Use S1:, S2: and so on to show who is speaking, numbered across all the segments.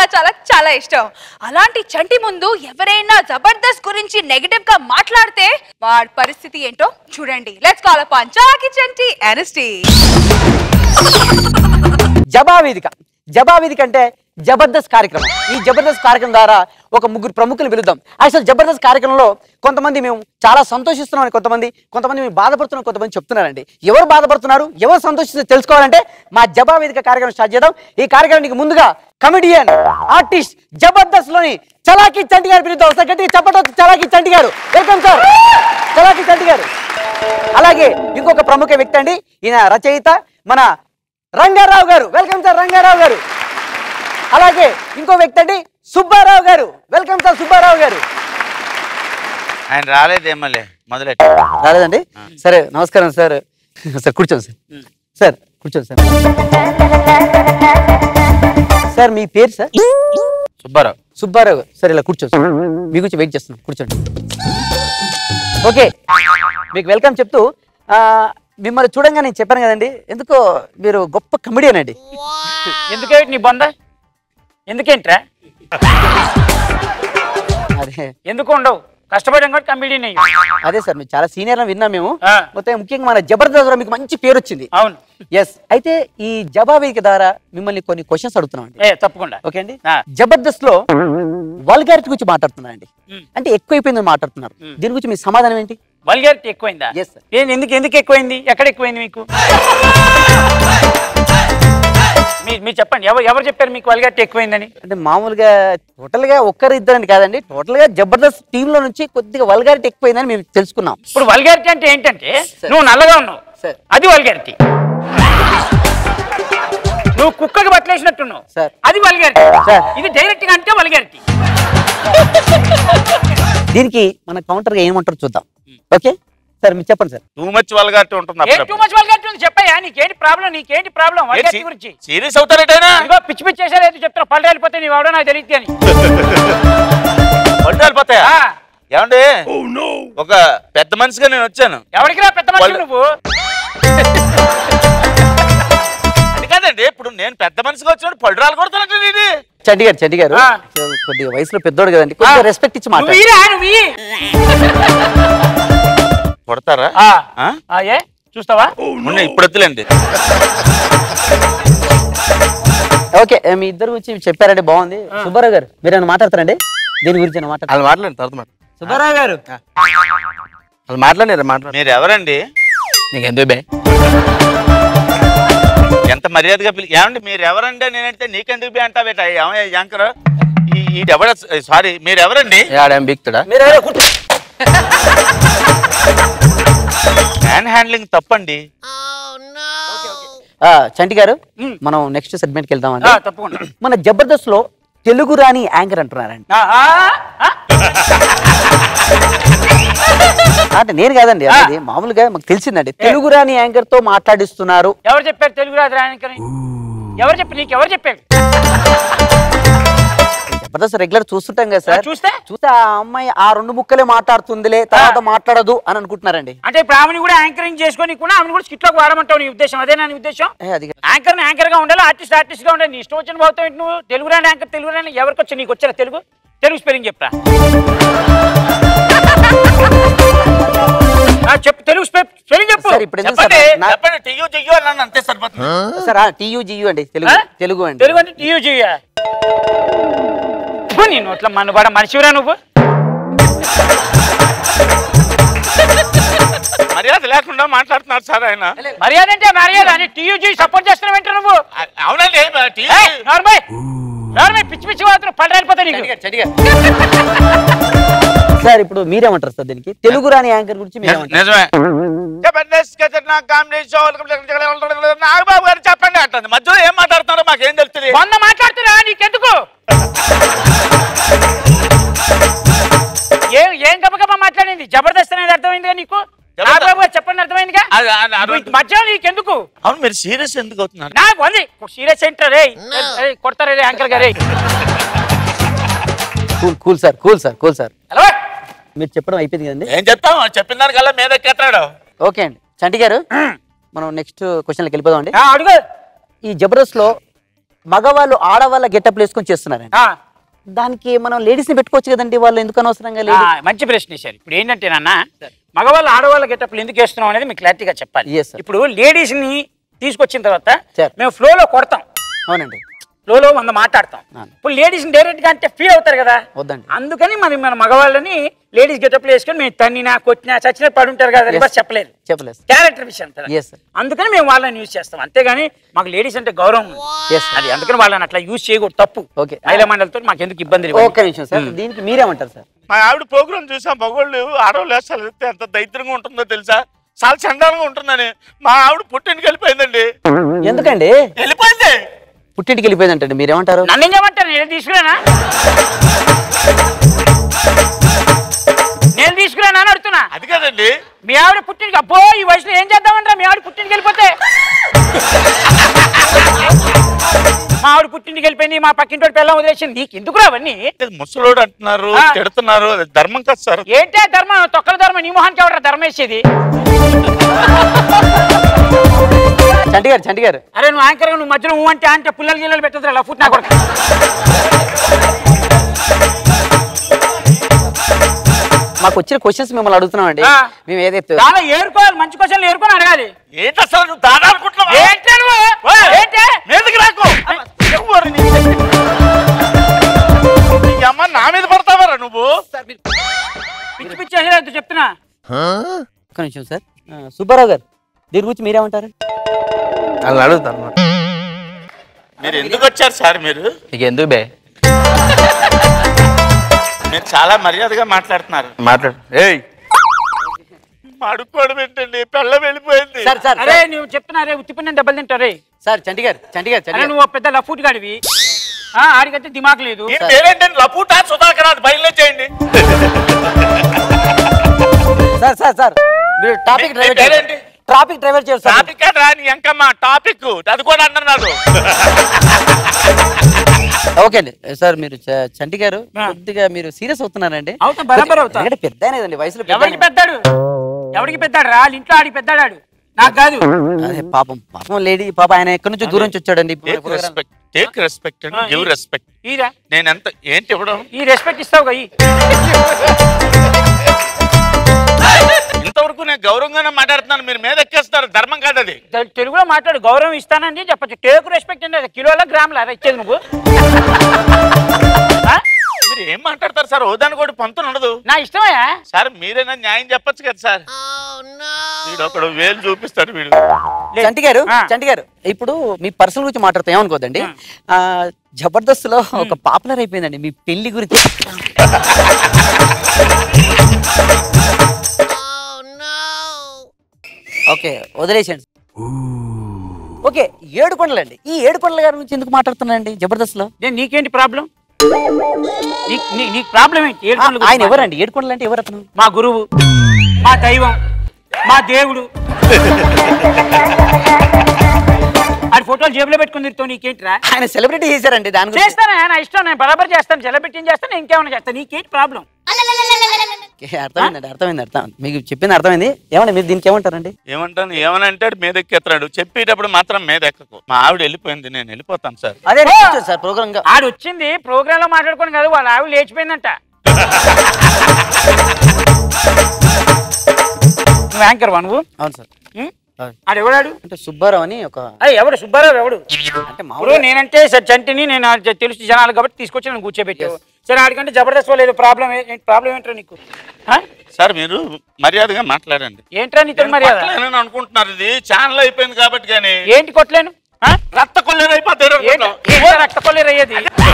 S1: చాలా చాలా ఇష్టం అలాంటి చంటి ముందు ఎవరైనా జబర్దస్త్ గురించి నెగటివ్ గా మాట్లాడితే వాడి పరిస్థితి ఏంటో చూడండి let's call upon Chaki Chanti ఎనస్టీ
S2: జబా వేదిక జబా వేదిక అంటే జబర్దస్త్ కార్యక్రమం ఈ జబర్దస్త్ కార్యక్రమం ద్వారా ఒక ముగ్గురు ప్రముఖులు పిలుద్దాం అసలు జబర్దస్త్ కార్యక్రమంలో కొంతమంది మేము చాలా సంతోషిస్తున్నామని కొంతమంది కొంతమంది మేము బాధపడుతున్నాం కొంతమంది చెప్తున్నారండి ఎవరు బాధపడుతున్నారు ఎవరు సంతోషిస్తున్నారు తెలుసుకోవాలంటే మా జబా వేదిక కార్యక్రమం స్టార్ట్ చేద్దాం ఈ కార్యక్రమానికి ముందుగా కమెడియన్ ఆర్టిస్ట్ జబర్దస్త్ లోని చలాకి చంటి గారు పిలుద్దాం ఒకసారి గట్టిగా చెప్పడం చలాకి చంటి గారు వెల్కమ్ సార్ చలాకి చంటి గారు అలాగే ఇంకొక ప్రముఖ వ్యక్తి అండి ఈయన రచయిత మన రంగారావు గారు వెల్కమ్ సార్ రంగారావు గారు అలాగే ఇంకో వ్యక్తి అండి సుబ్బారావు గారు వెల్కమ్ సార్ సుబ్బారావు గారు
S3: ఆయన రాలేదేమలే మొదలెట్టి
S2: రాలేదండి సరే నమస్కారం సార్ సార్ కూర్చోండి సార్ సార్ కూర్చోండి సార్ సార్ మీ పేరు సార్
S3: సుబ్బారావు
S2: సుబ్బారావు గారు సార్ ఇలా కూర్చోండి సార్ మీ గురించి వెయిట్ చేస్తున్నాం కూర్చోండి ఓకే మీకు వెల్కమ్ చెప్తూ ఆ, మిమ్మల్ని చూడంగా నేను చెప్పాను కదండి ఎందుకో మీరు గొప్ప కమెడియన్ అండి
S4: ఎందుకేంటి నీ బొంద ఎందుకేంట్రా
S2: అదే
S4: ఎందుకు ఉండవు కష్టపడడం కూడా కమిడీని
S2: అదే సార్ మీరు చాలా సీనియర్ అని విన్నాం మేము
S4: ఆ.
S2: మొత్తం ముఖ్యంగా మన జబర్దస్త్ లో మీకు మంచి పేరు వచ్చింది
S4: అవును
S2: ఎస్ అయితే ఈ జవాబీకి ద్వారా మిమ్మల్ని కొన్ని క్వశ్చన్స్ అడుగుతున్నాం అండి
S4: ఏ తప్పకుండా
S2: ఓకే అండి
S4: ఆ.
S2: జబర్దస్త్ లో వల్గారిటీ గురించి మాట్లాడుతున్నారు అండి
S4: మ్.
S2: అంటే ఎక్కువైపోయిందని మాట్లాడుతున్నారు
S4: మ్.
S2: దీని గురించి మీ సమాధానం ఏంటి
S4: వల్గారిటీ ఎక్కువైందా
S2: Yes, sir.
S4: ఏంది ఎందుకు ఎందుకు ఎక్కువైంది ఎక్కడ ఎక్కువైంది మీకు మీ- మీరు చెప్పండి ఎవరు ఎవరు చెప్పారు మీకు వల్గారిటీ ఎక్కువైందని
S2: అంటే మామూలుగా టోటల్ గా ఒక్కరు ఇద్దరని కాదండి టోటల్ గా జబర్దస్త్ టీమ్ లో నుంచి కొద్దిగా వల్గారిటీ ఎక్కువైందని మేము తెలుసుకున్నాం
S4: ఇప్పుడు వల్గారిటీ అంటే ఏంటంటే నువ్వు నల్లగా ఉన్నావు
S2: Sir.
S4: అది వల్గారిటీ నువ్వు కుక్కకి బట్టలేసినట్టున్నావు
S2: Sir.
S4: అది వల్గారిటీ
S2: Sir.
S4: ఇది డైరెక్ట్ గా అంటే వల్గారిటీ
S2: దీనికి మన కౌంటర్ గా ఏమంటారు చూద్దాం ఓకే సార్ మీరు చెప్పండి సార్
S3: టూ మచ్ వల్గారిటీ ఉంటుంది
S4: ఏం టూ మచ్ వల్గారిటీ ఉంది చెప్పయ్యా నీకేంటి ప్రాబ్లం నీకేంటి ప్రాబ్లం వల్గారిటీ గురించి
S3: సీరియస్ అవుతారేటైనా
S4: ఇదిగో పిచ్చి పిచ్చి చేశారు ఏదో చెప్తారు పళ్ళు వెళ్ళిపోతే నీవు ఎవడో నాకు తెలియదు అని
S3: పళ్ళు వెళ్ళిపోతాయా
S4: ఆ,
S3: ఏమండి ఒక పెద్ద మనిషిగా నేను వచ్చాను
S4: ఎవరికి రా పెద్ద మనిషి
S3: పళ్ళు-
S4: నువ్వు
S3: అది కాదండి ఇప్పుడు నేను పెద్ద మనిషిగా వచ్చినప్పుడు పళ్ళు రాలు కొడతానంటే ఇది
S2: చండి గారు చండి గారు
S4: ఆ.
S2: కొద్దిగా వయసులో పెద్దోడు కదండి కొద్దిగా
S4: ఆ.
S2: రెస్పెక్ట్ ఇచ్చి
S4: నువ్వు
S2: మాట్లాడు
S4: ఈరా నువ్వు ఈ.
S3: కొడతారా
S4: ఆ,
S3: ఆ?
S4: ఆ, ఏ చూస్తావా
S3: ముందు ఇప్పుడు వద్దులేండి
S2: ఓకే మీ ఇద్దరు గురించి చెప్పారండి బాగుంది సుబ్బారావు గారు మీరు ఏమైనా మాట్లాడతారండి దీని గురించి ఏమైనా మాట్లాడతారు
S5: వాళ్ళు మాట్లాడండి తర్వాత మాట్లాడు
S2: సుబ్బారావు గారు
S5: వాళ్ళు మాట్లాడారు మాట్లాడు
S3: మీరు ఎవరండి
S5: నీకు ఎందుకు బే
S3: ఎంత మర్యాదగా పిలి ఏమండి మీరు ఎవరండి అని నేనంటే నీకెందుకు బి అంటావేట ఏమయ్య యాంకర్ ఈ ఈ ఎవడ సారీ మీరు ఎవరండి
S5: ఆడేం బిక్తాడా
S2: మీరు ఎవరో కూర్చో
S3: హ్యాండ్ హ్యాండ్లింగ్ తప్పండి
S2: ఆ, చంటి గారు మనం నెక్స్ట్ సెగ్మెంట్ కి వెళ్దామండి
S4: ఆ, తప్పకుండా
S2: మన జబర్దస్త్ లో తెలుగు రాని యాంకర్ అంటున్నారండి
S4: ఆ, ఆ, ఆ?
S2: అంటే నేను కాదండి అది మామూలుగా మాకు తెలిసిందండి తెలుగు రాని యాంకర్ తో మాట్లాడిస్తున్నారు
S4: ఎవరు చెప్పారు తెలుగు రాదు రాయనికని ఎవరు చెప్పారు నీకు ఎవరు చెప్పారు
S2: జబర్దస్త్ రెగ్యులర్ చూస్తుంటాం కదా సార్
S4: ఆ, చూస్తే?
S2: చూస్తే ఆ అమ్మాయి ఆ రెండు ముక్కలే మాట్లాడుతుందిలే తర్వాత మాట్లాడదు అని అనుకుంటున్నారండి
S4: అంటే ఇప్పుడు ఆమెను కూడా యాంకరింగ్ చేసుకొని కూడా ఆమెను కూడా స్కిట్ లోకి వాడమంటావు నీ ఉద్దేశం అదేనా నీ ఉద్దేశం
S2: ఏ, అది కాదు.
S4: యాంకర్ యాంకర్ గా ఉండాలి ఆర్టిస్ట్ ఆర్టిస్ట్ గా ఉండాలి నీ ఇష్టం వచ్చిన బాగుతావు ఏంటి నువ్వు తెలుగు రాని యాంకర్ తెలుగు రాని ఎవరికి వచ్చా నీకు వచ్చారా తెలుగు తెలుగు స్పెల్లింగ్ చెప్పరా ఆ, చెప్పు తెలుగు స్పెల్లింగ్ చెప్పు
S2: సార్ ఇప్పుడు ఎందుకు సార్
S3: చెప్పండి
S2: నా-
S3: చెప్పండి టియ్యు టియ్యు అన్నాను అంతే సరిపోతుంది
S2: సార్ టీయూ జియు అండి తెలుగు
S4: ఆ?
S2: తెలుగు అండి
S4: తెలుగు అంటే టీయూజీయా నేను అట్లా మన వాడ మనిషిరా నువ్వు
S3: మర్యాద లేకుండా మాట్లాడుతున్నారు సార్ ఆయన
S4: మర్యాద అంటే మర్యాద అని టీయూజీ సపోర్ట్ చేస్తున్నావు ఏంటి నువ్వు
S3: అ- అవునండి టియ్యు
S4: ఏయ్, నార్మల్ నార్మల్ పిచ్చి పిచ్చి మాత్రం పళ్ళు రాలిపోతా నీకు
S2: సార్ ఇప్పుడు మీరేమంటారు సార్ దీనికి తెలుగు రాని యాంకర్ గురించి మీరేమంటారు
S3: నిజమే జబర్దస్త్ ఖతర్నాక్ కామెడీ షో నాగబాబు గారు చెప్పండి అంటుంది మధ్యలో ఏం మాట్లాడుతున్నారో మాకేం తెలుస్తుంది
S4: వంద మాట్లాడుతున్నా నీకెందుకు ఏం ఏం గబగబా మాట్లాడింది జబర్దస్త్ అనేది అర్థమైందిగా నీకు
S3: జబర్దస్త్.
S4: నాగబాబు గారు చెప్పండి అర్థమైందిగా
S3: అది- అది- అది-
S4: నువ్వు మధ్యలో నీకెందుకు
S3: అవును మీరు సీరియస్ ఎందుకు అవుతున్నారు
S4: నాకు వంది సీరియస్ సెంటర్ రే కొడతారే రే అంకల్ గారే
S2: cool cool sir cool sir cool sir
S4: hello
S2: మీరు చెప్పడం అయిపోయింది కదండి
S3: ఏం చెప్తాం చెప్పిన దానికల్లా మీద ఎక్కేస్తాడు
S2: ఓకే అండి చంటి గారు మనం నెక్స్ట్ క్వశ్చన్కి వెళ్ళిపోదాం అండి
S4: ఆ, అడుగు
S2: ఈ జబర్దస్త్ లో మగవాళ్ళు ఆడవాళ్ళ గెటప్లు వేసుకొని చేస్తున్నారండి
S4: ఆ,
S2: దానికి మనం లేడీస్ ని పెట్టుకోవచ్చు కదండి వాళ్ళు ఎందుకు అనవసరంగా
S4: ఆ,
S2: లేడీ
S4: మంచి ప్రశ్న వేశారు ఇప్పుడు ఏంటంటే నాన్న మగవాళ్ళు ఆడవాళ్ళ గెటప్లు ఎందుకు వేస్తున్నాం అనేది మీకు క్లారిటీగా చెప్పాలి
S2: Yes, sir.
S4: ఇప్పుడు లేడీస్ ని తీసుకొచ్చిన తర్వాత
S2: Sir.
S4: మేము ఫ్లోలో కొడతాం
S2: అవునండి
S4: ఫ్లోలో వంద మాట్లాడతాం
S2: ఆ.
S4: ఇప్పుడు లేడీస్ డైరెక్ట్ గా అంటే ఫీల్ అవుతారు కదా
S2: వద్దండి
S4: అందుకని మరి మన మగవాళ్ళని లేడీస్ గెటప్లు వేసుకొని మేము తన్నినా కొట్టినా చచ్చిన పడి ఉంటారు కదా రివర్స్ చెప్పలేదు
S2: చెప్పలేదు
S4: క్యారెక్టర్ విషయం కదా.
S2: Yes, sir.
S4: అందుకని మేము వాళ్ళని యూజ్ చేస్తాం అంతేగాని మాకు లేడీస్ అంటే గౌరవం ఉంది.
S2: Yes, sir.
S4: అది అందుకని వాళ్ళని అట్లా యూజ్ చేయకూడదు తప్పు
S2: Okay.
S4: మహిళా మండలితో మాకు ఎందుకు ఇబ్బంది లేదు.
S2: ఒక్క నిమిషం సార్ దీనికి మీరేమంటారు సార్
S3: మా ఆవిడ ప్రోగ్రామ్ చూసా మగవాళ్ళు ఆడవాళ్ళు వేస్తారు ఎంత ఎంత దరిద్రంగా ఉంటుందో తెలుసా చాలా చండాలంగా ఉంటుందని మా ఆవిడ పుట్టింటికి వెళ్ళిపోయిందండి
S2: ఎందుకండి
S3: వెళ్ళిపోయింది
S2: పుట్టింటికి వెళ్ళిపోయిందంటండి మీరేమంటారు
S4: నన్ను ఏం చేయమంటారు నేను తీసుకురానా నేను తీసుకురానా అని అడుగుతున్నా
S3: అది కదండి
S4: మీ ఆవిడ పుట్టింటికి అబ్బో ఈ వయసులో ఏం చేద్దామంటారా మీ ఆవిడ పుట్టింటికి వెళ్ళిపోతే మా ఆవిడ పుట్టింటికి వెళ్ళిపోయింది మా పక్కింటి పిల్లలు వదిలేసింది నీకు ఎందుకు అవన్నీ
S3: ముసలోడు అంటున్నారు
S4: ఆ.
S3: తిడుతున్నారు అది ధర్మం కాదు సార్
S4: ఏంటే ధర్మం తొక్కల ధర్మం నీ మొహానికి ఎవడరా ధర్మం వేసేది
S2: చంటి గారు చంటి గారు
S4: అరే నువ్వు యాంకర్ నువ్వు మధ్యలో నువ్వు అంటే అంటే పుల్లలు గిల్లలు పెట్టదు ఇలా ఫుట్ నా కొడుకు
S2: మాకు వచ్చిన క్వశ్చన్స్ మిమ్మల్ని అడుగుతున్నామండి
S4: ఆ.
S2: మేము ఏదైతే
S4: చాలా ఏరుకోవాలి మంచి క్వశ్చన్లు ఏరుకొని అడగాలి
S3: ఏంటి అసలు నువ్వు దాదా అనుకుంటున్నావా
S4: ఏంటే నువ్వు ఏంటే
S3: మీదకి రాకు ఎవరు నీ- నీ అమ్మ నా మీద పడతావరా నువ్వు
S4: పిచ్చి పిచ్చి అసలు చెప్తున్నా
S2: ఒక్క నిమిషం సార్ ఆ, సుబ్బారావు గారు దీని గురించి మీరేమంటారు
S5: వాళ్ళని అడుగుతాను అన్నమాట.
S3: మీరు ఎందుకు వచ్చారు సార్ మీరు
S5: నీకు ఎందుకు బే
S3: మీరు చాలా మర్యాదగా మాట్లాడుతున్నారు
S5: మాట్లాడు ఏయ్
S3: అడుక్కోవడం ఏంటండి పెళ్ళ వెళ్ళిపోయింది
S2: సార్ సార్
S4: అరే నువ్వు చెప్తున్నా రే ఉత్తిపోయిన దెబ్బలు తింటారే
S2: సార్ చంటి గారు చంటి గారు చంటి
S4: అరే
S2: గారు
S4: నువ్వు ఓ పెద్ద లఫూట్ గాడివి ఆ, ఆడికైతే దిమాగ్ లేదు
S3: ఈ పేరేంటండి లపూటా సుధాకర్ అది బయలుదేరి చేయండి
S2: సార్ సార్ సార్ మీరు టాపిక్
S3: మీ-
S2: డ్రైవర్
S3: మీ పేరేంటి?
S2: ట్రాఫిక్ డ్రైవర్ చేస్తారు సార్
S3: టాపిక్ రాని ఎంకమ్మ టాపిక్ అది కూడా అన్నారు
S2: ఓకే అండి సార్ మీరు చ- చంటి గారు
S4: ఆ.
S2: కొద్దిగా మీరు సీరియస్ అవుతున్నారండి
S4: అవుతా బరాబర్ అవుతా
S2: ఎందుకంటే పెద్ద ఆయనదండి వయసులో పెద్ద
S4: ఎవరికి
S2: ఆయన.
S4: పెద్దాడు ఎవరికి పెద్దాడు రా వాళ్ళ ఇంట్లో ఆడికి పెద్దాడాడు నాకు కాదు
S2: అదే పాపం పాపం లేడీ పాప ఆయన ఎక్కడి నుంచో దూరం నుంచి వచ్చాడండి
S3: take respect take respect and give respect
S4: ఈరా
S3: నేను ఎంత ఏంటి ఇవ్వడం
S4: ఈ రెస్పెక్ట్ ఇస్తావు ఈ
S3: ఇంతవరకు నేను గౌరవంగానే మాట్లాడుతున్నాను మీరు మీద ఎక్కేస్తారు ధర్మం కాదు అది
S4: తె- తెలుగులో మాట్లాడు గౌరవం ఇస్తానని చెప్పచ్చు టేకు రెస్పెక్ట్ అంటే అది కిలోల గ్రాముల అలా ఇచ్చేది నువ్వు ఆ?
S3: మీరు ఏం మాట్లాడతారు సార్ ఓదాని కూడా పంతులు ఉండదు
S4: నా ఇష్టమయ్యా
S3: సార్ మీరైనా న్యాయం చెప్పొచ్చు కదా సార్ వీడు ఒకడు వేలు చూపిస్తాడు వీడు
S4: లే.
S2: చంటి గారు
S4: ఆ.
S2: చంటి గారు ఇప్పుడు మీ పర్సనల్ గురించి మాట్లాడతాం ఏమనుకోదండి ఆ జబర్దస్త్ లో ఒక పాపులర్ అయిపోయిందండి మీ పెళ్లి గురించి ఓకే వదిలేసండి ఓకే ఏడు కొండలండి ఈ ఏడు కొండల గారి గురించి ఎందుకు మాట్లాడుతున్నారండి జబర్దస్త్ లో
S4: నేను నీకేంటి ప్రాబ్లం నీకు నీ- నీకు ప్రాబ్లం ఏంటి ఏడు
S2: ఆ,
S4: పనుల గురించి
S2: ఆయన ఎవరండి ఏడు కొండలు అంటే ఎవరు అతను
S4: మా గురువు మా దైవం మా దేవుడు ఆడి ఫోటోలు జేబులో పెట్టుకుని తిరుగుతావు నీకేంటిరా
S2: ఆయన సెలబ్రిటీ చేశారండి దాని గురించి
S4: చేస్తానా నా ఇష్టం నేను బరాబర్ చేస్తాను సెలబ్రిటీ చేస్తాను ఇంకేమైనా చేస్తాను నీకేంటి ప్రాబ్లం
S2: ఓకే, అర్థమైందండి అర్థమైంది అర్థం మీకు చెప్పింది అర్థమైంది ఏమండి మీరు దీనికి ఏమంటారండి
S3: ఏమంటాను ఏమని అంటాడు మీద ఎక్కేస్తున్నాడు చెప్పేటప్పుడు మాత్రం మీద ఎక్కకు మా ఆవిడ వెళ్ళిపోయింది నేను వెళ్ళిపోతాను సార్
S2: అదే కూర్చోండి సార్ ప్రోగ్రామ్ గా
S4: ఆడు వచ్చింది ప్రోగ్రామ్ లో మాట్లాడుకోని కాదు వాళ్ళ ఆవిడ లేచిపోయిందంట నువ్వు యాంకర్ వా నువ్వు
S2: అవును సార్
S4: ఉం?
S2: అవును.
S4: ఆడు ఎవడాడు
S2: అంటే సుబ్బారావు అని ఒక
S4: అయ్యి ఎవడు సుబ్బారావు ఎవడు
S2: అంటే
S4: ఇప్పుడు
S2: మామూలుగా
S4: నేనంటే సరే చంటిని నేను ఆ జ- తెలుసు జనాలు కాబట్టి తీసుకొచ్చి నేను కూర్చోబెట్టావు సరే ఆడికంటే జబర్దస్త్ లేదు ప్రాబ్లం ప్రాబ్లం ఏంట్రా నీకు ఆ?
S3: సార్ మీరు మర్యాదగా మాట్లాడండి
S4: ఏంట్రా నీతో మర్యాద
S3: కొట్టలేనని అనుకుంటున్నారు ఇది ఛానల్ అయిపోయింది కాబట్టి కానీ
S4: ఏంటి కొట్టలేను ఆ?
S3: రక్త కొల్లేరు అయిపోతారు
S4: ఏంటి ఏంట్రా రక్త కొల్లేరు అయ్యేది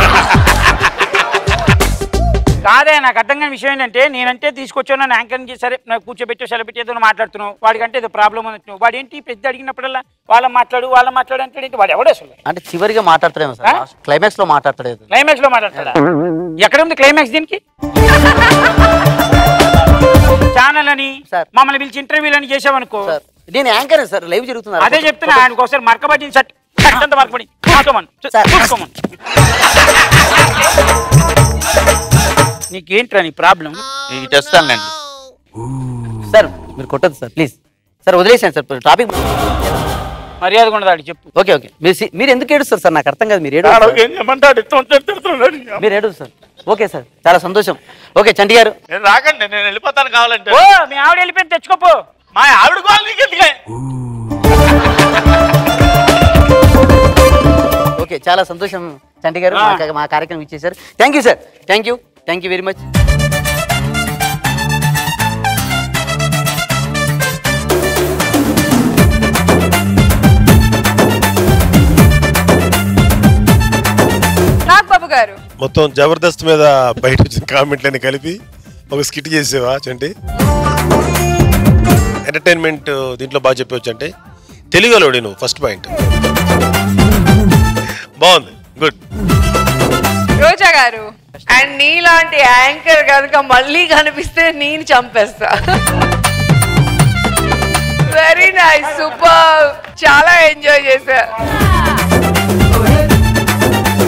S4: కాదే నాకు అర్థం కాని విషయం ఏంటంటే నేనంటే తీసుకొచ్చాను నన్ను యాంకర్ చేసి సరే నాకు కూర్చోబెట్టి సెలబెట్టి ఏదో మాట్లాడుతున్నావు వాడికంటే ఏదో ప్రాబ్లం ఉంది వాడు ఏంటి పెద్ద అడిగినప్పుడల్లా వాళ్ళ మాట్లాడు వాళ్ళ మాట్లాడు అంటే ఏంటి వాడు ఎవడే అసలు
S2: అంటే చివరిగా మాట్లాడతాడేమో సార్
S4: ఆ?
S2: క్లైమాక్స్ లో మాట్లాడతాడు
S4: క్లైమాక్స్ లో మాట్లాడతాడా ఎక్కడ ఉంది క్లైమాక్స్ దీనికి ఛానల్ అని
S2: సార్.
S4: మమ్మల్ని పిలిచి ఇంటర్వ్యూలు అని చేసావనుకో
S2: సార్ నేను యాంకర్ సార్ లైవ్ జరుగుతున్నారు
S4: అదే చెప్తున్నా ఆయనకు ఒకసారి మరకబడింది సట్ సట్ అంత మరకబడి చూసుకోమని చూ-
S2: సార్.
S4: చూసుకోమని నీకేంట్రా నీ ప్రాబ్లం
S3: ఈ తెస్తానులేండి
S2: సార్ మీరు కొట్టదు సార్ ప్లీజ్ సార్ వదిలేసాను సార్ టాపిక్
S4: మర్యాదగా ఉండదు ఆడికి చెప్పు
S2: ఓకే ఓకే మీరు సి- మీరు ఎందుకు ఏడుస్తారు సార్ నాకు అర్థం కాదు మీరు ఏడు
S3: ఆడోకి ఏం చేయమంటాడు ఇష్టం వచ్చినట్టు తిడుతున్నాడు.
S2: మీరు ఏడు సార్ ఓకే సార్ చాలా సంతోషం ఓకే చంటి గారు
S3: నేను రాకండి నేను వెళ్ళిపోతాను కావాలంటే
S4: ఓ మీ ఆవిడ వెళ్ళిపోయింది తెచ్చుకోపో
S3: మా ఆవిడ గోల్ నీకు ఎందుకే
S2: ఓకే చాలా సంతోషం చంటి గారు
S4: ఆ.
S2: మా- మా కార్యక్రమం ఇచ్చేసారు thank you sir thank you thank you very much
S1: Nagababu గారు
S6: మొత్తం జబర్దస్త్ మీద బయట వచ్చిన కామెంట్లని కలిపి ఒక స్కిట్ చేసేవా చంటి ఎంటర్టైన్మెంట్ దీంట్లో బాగా చెప్పవచ్చు అంటే తెలుగులోడి నువ్వు ఫస్ట్ పాయింట్ బాగుంది గుడ్
S1: రోజా గారు
S7: అండ్ నీలాంటి యాంకర్ కనుక మళ్ళీ కనిపిస్తే నేను చంపేస్తా వెరీ నైస్ సూపర్ చాలా ఎంజాయ్ చేశా